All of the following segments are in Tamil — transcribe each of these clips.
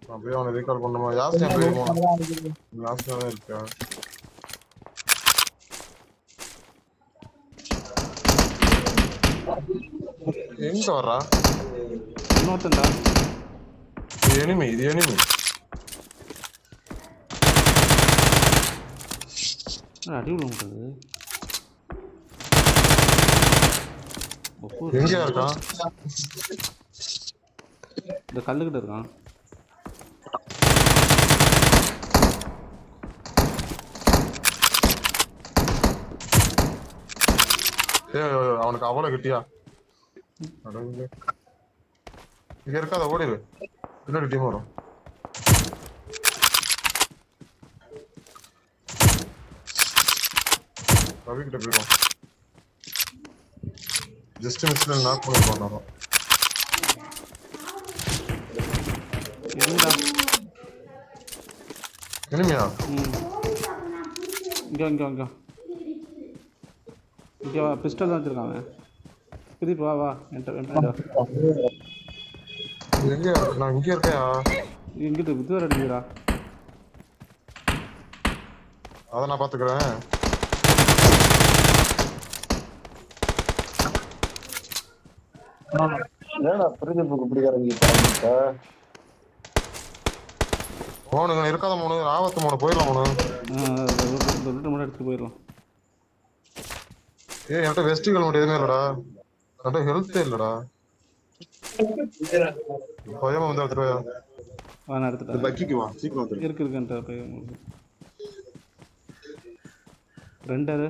அப்படியே அவனை ரீகால் பண்ணுமா யாஸ்டின் போயிருமா லாஸ்ட்ல தான் இருக்கா எங்க வர்றா இன்னொருத்தன்டா இது எனிமி இது எனிமி என்னடா அடி விட மாட்டேங்குது ஒப்பு எங்கயா இருக்கான் இந்த கல்லுக்கிட்ட இருக்கான் ஏய் அவனுக்கு அவ்வளவு கிட்டியா அடங்கு. இங்க இருக்காத ஓடிடு பின்னாடி டீம் வரும் ரவி கிட்ட போயிடும் ஜஸ்ட் மிஸ்ல நாக் பண்ணி பண்ணாரோ எங்கடா இனிமையா ம் இங்கே இங்கே இங்கே இங்கே வா பிஸ்டல் தான் வச்சுருக்காங்க திருப்பி வா வா என்கிட்ட என்கிட்ட வா. இது எங்க இருக்கு நான் இங்க இருக்கையா இங்கிட்டு இது வேறு அடிக்கிறா அதை நான் பாத்துக்கிறேன் ஏடா பிரிஞ்சு புக்கு பிடிக்காரங்க மோனுங்க இருக்காத மோனு ஆபத்து மோனு போயிடலாம் மோனு இந்த ரெண்டு மட்டும் எடுத்துட்டு போயிடலாம் ஏய் என்கிட்ட வெஸ்டிகல் மட்டும் எதுவுமே இல்லடா என்கிட்ட ஹெல்த்தே இல்லடா பயமா வந்து எடுத்துட்டு போயா வா நான் எடுத்துட்டேன் பக்கிக்கு வா சீக்கிரம் வந்துரு இருக்கு இருக்குன்ட்டு போய் ரெண்டரு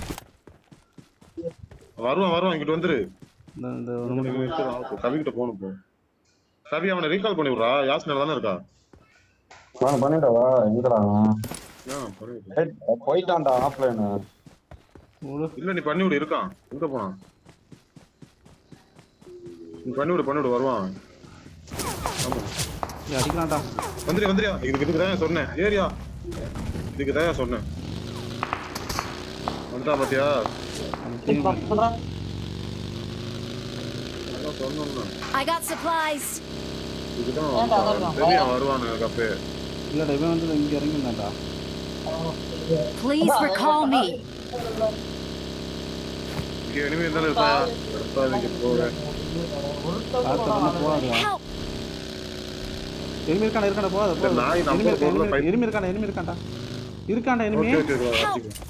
வருவான் வருவான் இங்கிட்டு வந்துரு இந்த இந்த ஒரு மணி கவி கிட்ட போகணும் போ கவி அவனை ரீகால் பண்ணி விடுறா யாஸ்னர் தானே இருக்கா நான் பண்ணிட்டவா எங்கடா அவன்? ஆ, பண்ணி விடு. ஏய், போயிட்டான்டா ஆஃப்லைன் ஒரு இல்ல நீ பண்ணி விடு இருக்கான் எங்க போனான் நீ பண்ணி விடு பண்ணி விடு வருவான் ஆமா ஏய், அடிக்கலாம்டா வந்துரு வந்துரியா இதுக்கு இதுக்கு தான் சொன்னேன் ஏரியா இதுக்கு தான் சொன்னேன் வந்துட்டா பாத்தியா அவன் team அதான் சொன்னோம்னா I got supplies. இதுதான் தெரியும் வருவானு கப்பே இல்லடா இவன் வந்து இங்க இறங்கினான்டா Please recall me. இங்க இனிமே இருந்தாலும் இருப்பாயா எடுத்தாதீங்க போக காத்தவன போகாதா Help! எனிமி இருக்கானா இருக்கானா போகாத இந்த நாய் நம்ம எனிமி இருக்கா ஊர்ல fight- எனிமி இருக்கானா எனிமி இருக்கான்டா இருக்கான்டா எனிமி ஓகே ஓகே ஓகே வச்சுக்கோ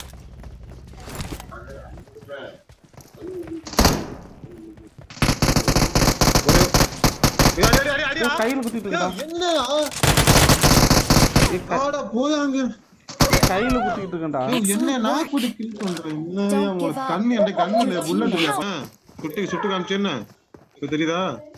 ஏய், அடி, அடி, அடி, அடி, கையில குத்திட்டு இருக்கா என்ன ஏய், க- ஆடா போயாங்க கையில குத்திட்டு இருக்கான்டா என்ன நான் கூட கில் பண்றேன் என்ன ஒரு கண்ணு என்கிட்ட கண்ணு இல்ல புல்லட் இல்ல குட்டி சுட்டு காமிச்சு என்ன இது தெரியுதா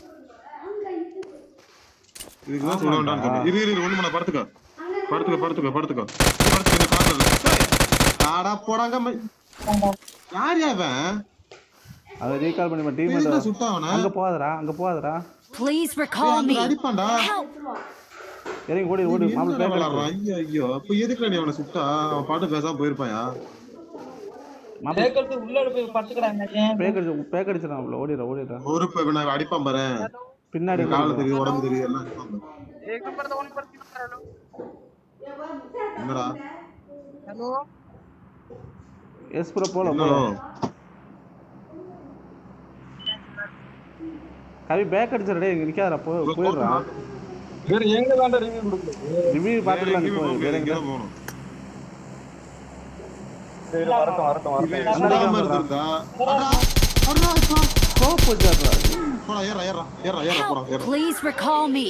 இதுக்கு தான் சொல்ல வேண்டாம்னு சொன்னேன் இரு இரு இரு, ஒண்ணு பண்ண படுத்துக்க படுத்துக்க படுத்துக்க படுத்துக்க படுத்துக்க இந்த காட்டுல ஆடா போடாங்க ம- யார் அவன் அதை ரீகால் பண்ணி டீம் எதுக்குடா சுட்டான் அவனை அங்க போகாதடா அங்க போகாதடா Please recall அவன் me. அடிப்பான்டா Help! இறங்கி ஓடி ஓடி மாப்பிள்ள என்னடா பேக் விளையாடுறான்? ஐயோ ஐயோ அப்ப எதுக்குடா நீ அவனை சுட்டா அவன் பாட்டு பேசாம போயிருப்பாயா மாப்பிள்ள கேட்கறது உள்ள போய் படுத்துக்கிறாங்க பேக் அடிச்சு பேக் அடிச்சிடான் மாப்பிள்ள ஓடிடா ஓடிடா ஒரு இப்ப இவனை அடிப்பான் பாரு பின்னாடி கால தெரியுது உடம்பு தெரியுது எல்லாம் அடிப்பான் பாரு. एक नंबर तो ऑन पर हेलो என்னடா हेलो எஸ் ப்ரோ போல என்ன போல கவி பேக் அடிச்சிடா இங்க நிக்காதடா போ போயிடுறான் வேற எங்க தாண்டா ரிவ்யூ கொடுக்குறது ரிவ்யூ வேற பாத்துக்கலாம் எங்கேயுமே இப்போ போக வேற முடியாது, எங்க இங்கதான் போகணும். சரி வரட்டும் வரட்டும் வரட்டும் இவன் சுடாம இருந்திருந்தா, அடா, அடா, இப்பா. சோப்பு வச்சாடுறா போடா, ஏறுடா, ஏறுடா, ஏறுடா, ஏறுடா, போடா, Help! ஏறுடா. Please recall me.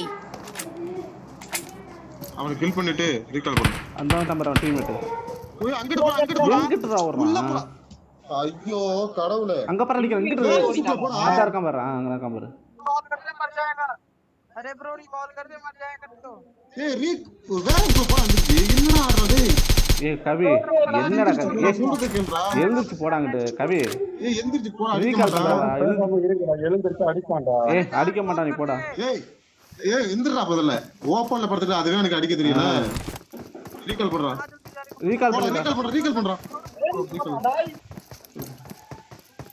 அவனை kill பண்ணிட்டு recall பண்ணு. அந்த தம்பறான் டீம்மேட் ஓய், அங்கிட்டு போடா, அங்கிட்டு போடா. எங்கிட்டுடா உள்ள வர்றான் போடா. ஐயோ கடவுளே அங்க பாரு அடிக்கிறான் இங்கிட்டு ஏய், இரு. சீக்கிரம் போடா. அங்க இருக்கான் பாரு ஆ, அங்க இருக்கான் பாரு कॉल करते मर जाएगा अरे ब्रो कॉल करते मर जाएगा तो ஏய், ரீ- வேற எங்க போடா, வந்துருச்சு. என்னடா ஆடுறது? ஏய் கவி என்னடா கவி ஏய் சொல்றது கேளுடா. எழுந்திருச்சு போடாங்கிட்டு கவி ஏய், எந்திரிச்சு போடா, அடிக்க ரீகால் மாட்டான். பண்றா எழுந்து இருக்குடா எழுந்திருச்சு அடிப்பான்டா ஏய் அடிக்க மாட்டான் நீ போடா ஏய், ஏய், எந்திரிடா முதல்ல. openல படுத்துட்டு அதுவே எனக்கு அடிக்க தெரியல ரீகால் பண்றா ரீகால் போடா, பண்ணுடா recall பண்றா, recall பண்றா. Recall.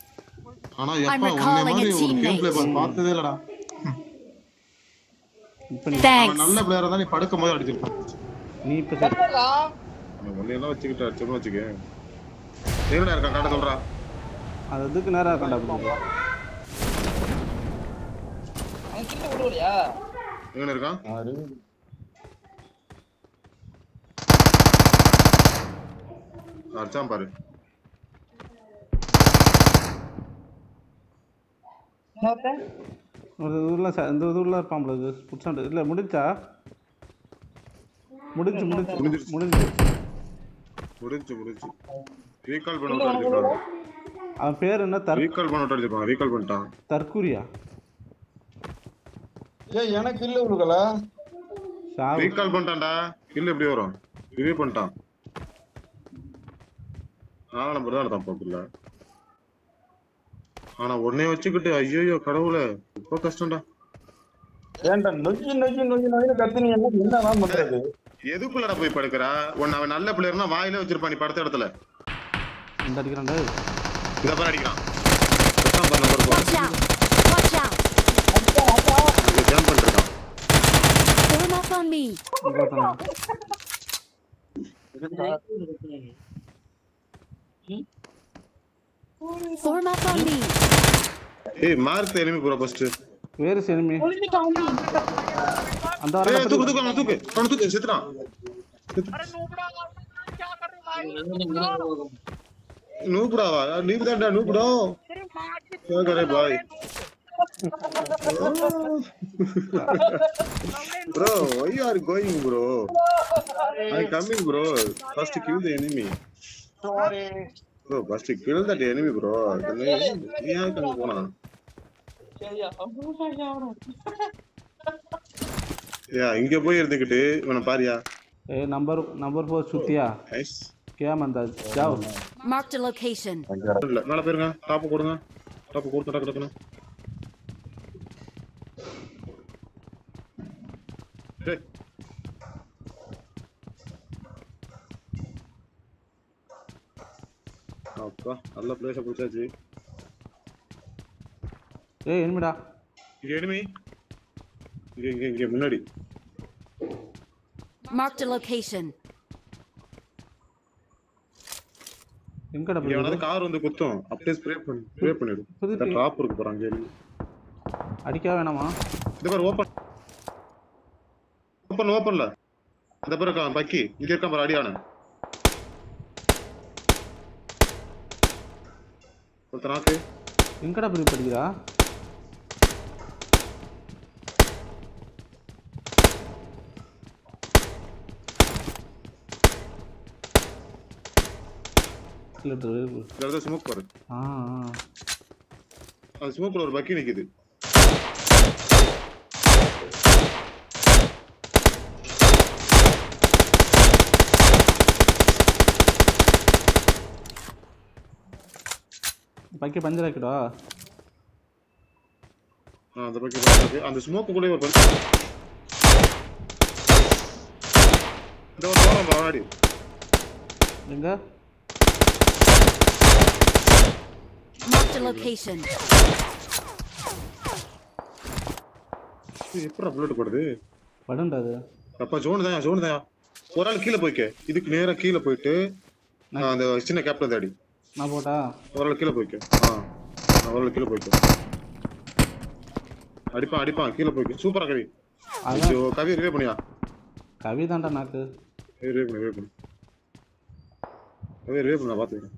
ஆனா எப்பா உன்னை recalling மாதிரி a ஒரு teammate. கேம் பிளே பார்த்ததே இல்லடா இப்போ நீ அவன் Thanks. நல்ல பிளேயரா தான் நீ படுக்கும் போது அடிச்சிருப்பான் நீ இப்போ சரி அவன் ஒன்னையெல்லாம் வச்சுக்கிட்டு அடிச்சோம்னு வச்சுக்க எங்கடா இருக்கான் காட்ட சொல்றா அது இதுக்கு நேரம் இருக்காண்டா அப்படி அவன் கிட்ட விடுவலையா எங்க இருக்கான் நான் review அடிச்சான் பாரு இன்னொருத்தன் ஒரு ஊரில் ச இந்த ஊரில் இருப்பான் போல புட்சாண்டு இல்லை முடிஞ்சா முடிஞ்சு முடிஞ்சு முடிஞ்சிருச்சு. முடிஞ்சு முடிஞ்சு முடிஞ்சு ரீகால் பண்ண விட்டு அடிச்சிருக்கான் அவன் பேர் என்ன தர் ரீகால் பண்ண விட்டு அடிச்சிருப்பான் ரீகால் பண்ணிட்டான் தற்கூரியா ஏய் எனக்கு இல்ல உருகல சாவு ரீகால் பண்ணிட்டான்டா கில் எப்படி வரும் ரிவ்யூ பண்ணிட்டான் நாலாம் நம்பர் தான் எடுத்தான் போக்குல ஆனா உடனே வச்சுக்கிட்டு ஐயோ கடவுளே ரொம்ப கஷ்டம்டா ஏன்டா நொய்யி நொய்யி நொய்யி நொய்யி கத்துனீ என்ன என்னதான் பண்றது எதுக்குள்ளடா போய் படுக்கிறா உன்னை அவன் நல்ல பிள்ளையர்னா வாயிலே வச்சிருப்பான் நீ படுத்த இடத்துல இந்த அடிக்கிறான்டா இந்த பாரு அடிக்கிறான் எட்டாம் பாரு நம்பர் போடு Watch out! Watch out! இங்க ஜம்ப் பண்ணிருக்கான் Form up on me! இங்க ஒருத்தன். Form up on me! ஏய் மார்க் எனிமி ப்ரோ ஃபர்ஸ்ட் வேறு சினிமி அந்த ஏய் வர தூக்கு தூக்கு அவன தூக்கு அவன தூக்கு செத்துறான் अरे नूबड़ा क्या कर रहे हो भाई நூப்டாவா நீ தான்டா நூப்டா तेरे माँ की क्या करे भाई bro why you are going bro i coming bro first kill the enemy sorry bro first kill that enemy bro நீ யாருக்கு அங்க போனா யா இங்க போய் இருந்துகிட்டு இவனை பாரியா ए नंबर नंबर फोर सुतिया நைஸ் क्या मनता जाओ Marked a location. இல்ல மேல போயிருங்க டாப் கொடுங்க டாப் கொடுத்து டக்கு டக்குன்னு டேய் அப்பா நல்ல பிளேஸ பிடிச்சாச்சு ए என்னடா இங்க enemy இங்க இங்க இங்க முன்னாடி Marked a location. எங்கடா இங்க போய் வந்து கார் வந்து குத்தும் அப்படியே ஸ்ப்ரே பண்ணி ஸ்ப்ரே பண்ணிடும் இந்த ட்ராப் இருக்கு போறாங்க enemy அடிக்க வேணாமா இந்த பாரு ஓபன் ஓபன் ஓபன்ல அந்த பாரு இருக்கான் பக்கி இங்க இருக்கான் பாரு அடியான ஒருத்தன் நாக்கு எங்கடா போய் படிக்கிறா இல்ல இது- இந்த இடத்துல ஸ்மோக் பாரு ஆ ஆ. அந்த ஸ்மோக்ல ஒரு பக்கி நிக்குது பக்கி பஞ்சர் ஆக்கிடா ஆ, அந்த பக்கி பாரு. அந்த ஸ்மோக்கு கூட ஒரு பக்கி இந்த ஒரு போறான் முன்னாடி எங்க Marked a location. எப்படி புல்லட் போடுது படுண்டா அது அப்பா ஜோன் தான் ஜோன் தான் ஒரு ஆள் கீழே போய்க்க இதுக்கு நேரா கீழே போயிட்டு ஆ, அந்த சின்ன கேப்டன் தாடி நான் போட்டா ஒரு ஆள் கீழே போய்க்க ஆ ஆ, ஒரு ஆள் கீழே போய்க்க அடிப்பான் அடிப்பான் கீழே போய்க்க சூப்பரா கவி அதான் ஐயோ கவி ரிவே பண்ணியா கவி தான்டா நாக்கு ரிவே பண்ணு ரிவே பண்ணு கவி ரிவே பண்ண பாத்துக்கிறேன்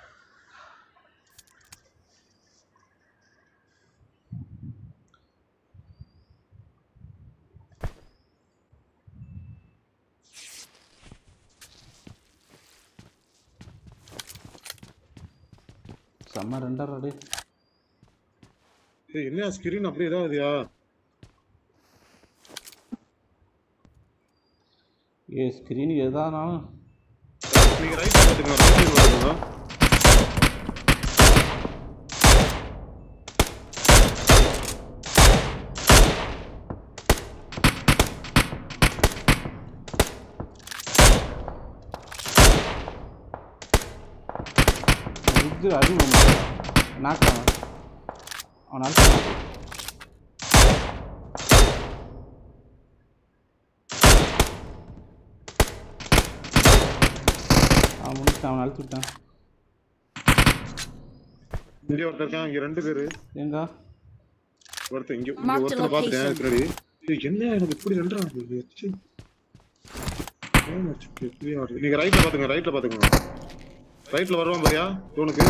செம்ம ரெண்டரை அடி ஏய் என்ன ஸ்கிரீன் அப்படியே ஏதாவதுயா ஏ ஸ்க்ரீன் எதானாலும் நீங்க ரைட் பாத்துங்க ரைட் பாத்துங்க இது அடி நாக்கு அவன் அவன் நாக்கு நாக்கு அழுத்திட்டேன் அவனை அழுத்திட்டேன் இங்க ஒருத்தர் இருக்கான் இங்க ரெண்டு பேரு எங்க ஒருத்தன் இங்க இங்க Marked ஒருத்தனை பாத்துட்டேன் location. பின்னாடி ஏய், என்ன எனக்கு இப்படி ரெண்டா நீங்க ரைட்ல பாத்துங்க ரைட்ல பாத்துக்கோங்க ரைட்ல வருவான் பாரியா உனக்கு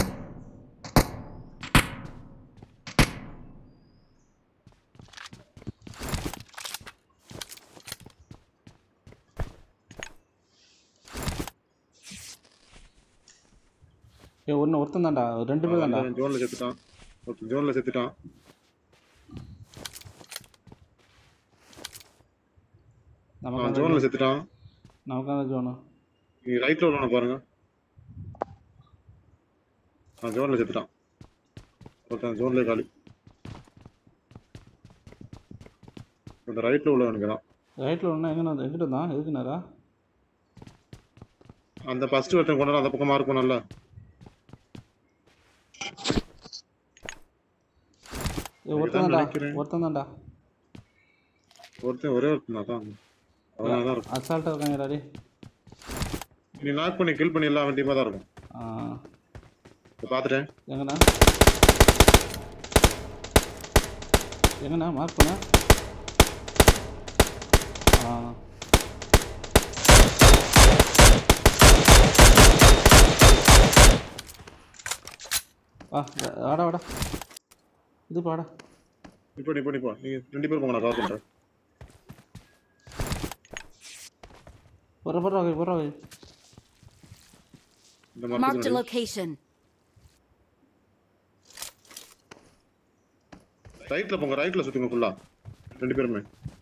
ஏ ஒன்று ஒருத்தன் தான்டா ரெண்டு பேர் தான்டா ஜோன்ல செத்துட்டான் ஒருத்தன் ஜோன்ல செத்துட்டான் நமக்கு அவன் அந்த ஜோன்ல செத்துட்டான் நமக்கு அந்த ஜோனு நீங்க ரைட்ல உள்ளவன பாருங்க அவன் ஜோன்ல செத்துட்டான் ஒருத்தன் ஜோன்ல காலி அந்த ரைட்ல உள்ளவனுக்கு தான் ரைட்டில் ஒன்றா எங்கே எங்கிட்ட தான் எதுக்குனாரா அந்த ஃபர்ஸ்ட் ஒருத்தன் கொண்டு வர அந்த பக்கமா இருக்கும் நல்லா ஏ ஒருத்தன் தான்டா நினைக்கிறேன். ஒருத்தன் தான்டா ஒருத்தன் ஒரே ஒருத்தன் தான் அவனா தான் இருக்கும் அசால்ட்டாக இருக்காங்க டாடி நீ நாக் பண்ணி கில் பண்ணி எல்லாம் அவன் டீமா தான் இருக்கும் ஆ இப்ப பாத்துட்டேன் எங்கண்ணா எங்கண்ணா மார்க் பண்ண ஆ வா வாடா வாடா இது பாடா இப்போ நீ பண்ணி போ நீங்க ரெண்டு பேரும் போங்க நான் கவர் பண்றேன் போற போற வகை போற வகை இந்த Marked a மாதிரி location. ரைட்ல போங்க ரைட்ல சுத்துங்க ஃபுல்லா ரெண்டு பேருமே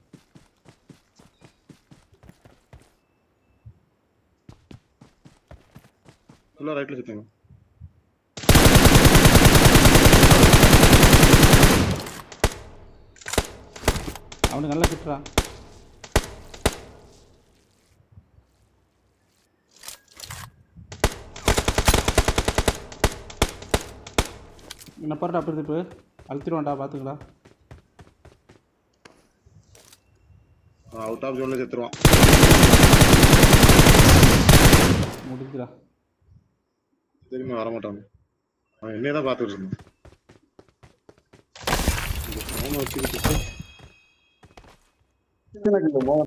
ஃபுல்லா ரைட்ல சுத்துங்க அவனுக்கு நல்லா கிட்டுறா என்ன பாருடா அப்படி இப்போ அழுத்திடுவான்டா பார்த்துக்கடா அவுட் ஆஃப் ஜோன்ல செத்துருவான் முடிஞ்சுடா திரும்பி வர மாட்டான் அவன் என்னைய தான் பார்த்துட்டு இருந்தான் இந்த phone அ வச்சுக்கிட்டு எனக்கு இந்த மோ-